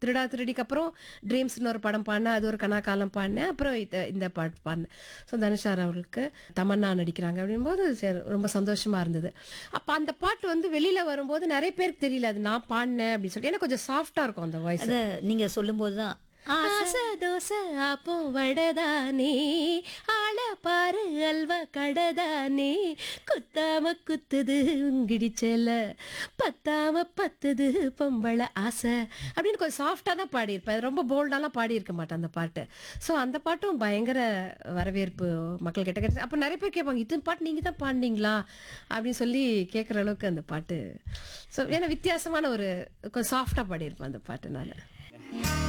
திருடா திருடிக்கு அப்புறம் ட்ரீம்ஸ்னு ஒரு படம் பாடினேன் அது ஒரு கனாக்காலம் பாடினேன் அப்புறம் இந்த இந்த பாட்டு பாடினேன் ஸோ தனுஷார் அவர்களுக்கு தமன்னா நடிக்கிறாங்க அப்படிங்கும்போது சரி, ரொம்ப சந்தோஷமா இருந்தது அப்போ அந்த பாட்டு வந்து வெளியில வரும்போது நிறைய பேருக்கு தெரியல அது நான் பாடினேன் அப்படின்னு சொல்லிட்டு ஏன்னா கொஞ்சம் சாஃப்டா இருக்கும் அந்த வாய்ஸ் அத நீங்க சொல்லும்போது தான் ஆசை தோசை அப்போ வடதானே ஆள பாரு அல்வா கடதானே குத்தாம குத்துது உங்கிடிச்சல பத்தாம பத்துது பொம்பளை ஆசை அப்படின்னு கொஞ்சம் சாஃப்டா தான் பாடியிருப்பேன் ரொம்ப போல்டாலாம் பாடியிருக்க மாட்டேன் அந்த பாட்டு ஸோ அந்த பாட்டும் பயங்கர வரவேற்பு மக்கள் கிட்ட கிடைச்சு அப்போ நிறைய பேர் கேட்பாங்க இத்தனை பாட்டு நீங்க தான் பாடினீங்களா அப்படின்னு சொல்லி கேட்குற அளவுக்கு அந்த பாட்டு ஸோ ஏன்னா வித்தியாசமான ஒரு கொஞ்சம் சாஃப்டா பாடியிருப்பேன் அந்த பாட்டு நான்